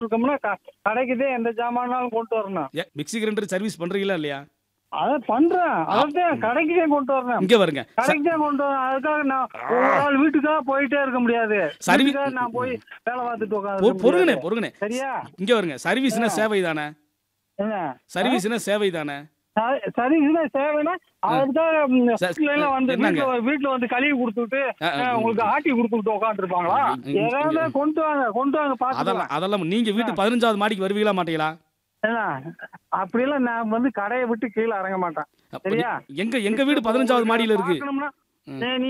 இருக்கோம்னா க- கடைக்குதே எந்த ஜாமானாலும் கொண்டு வரணும் ஏ மிக்ஸி கிரைண்டர் சர்வீஸ் பண்றீங்களா இல்லையா அதை பண்றேன் அதான் கடைக்குதே கொண்டு வரணும் இங்க வருங்க ச- கடைக்கு தான் கொண்டு வரணும் அதுக்காக நான் ஒரு நாள் வீட்டுக்காக போயிட்டே இருக்க முடியாது சர்வீஸ் வீட்டுக்காக நான் போய் வேலை பார்த்துட்டு பொ- உட்காந்து பொறுங்கண்ணே பொறுங்கண்ணே சரியா இங்க வருங்க சர்வீஸ்னா சேவை தானே என்ன சர்வீஸ்னா சேவை தானே ச- சரி இதுல சேவைனா அதுக்காக ம், ச- வீட்டுல எல்லாம் வந்து என்னங்க? வீட்டுல வீட்டுல வந்து கழுவி கொடுத்துட்டு ஆ, ஆ, அஹ், உங்களுக்கு ஆட்டி கொடுத்துட்டு உட்காந்துருப்பாங்களா இங்க- இங்க- ஏதாவது கொண்டு வாங்க கொண்டு வாங்க அதெல்லாம் பாத்துக்கலாம் அதெல்லாம் நீங்க வீட்டு பதினஞ்சாவது மாடிக்கு வருவீங்களா மாட்டீங்களா என்ன அப்படியெல்லாம் நான் வந்து கடையை விட்டு கீழே இறங்க மாட்டேன் அப்ப சரியா எங்க எங்க வீடு பதினஞ்சாவது மாடியில இருக்கு பார்க்கணும்னா, ம். நீ- நீ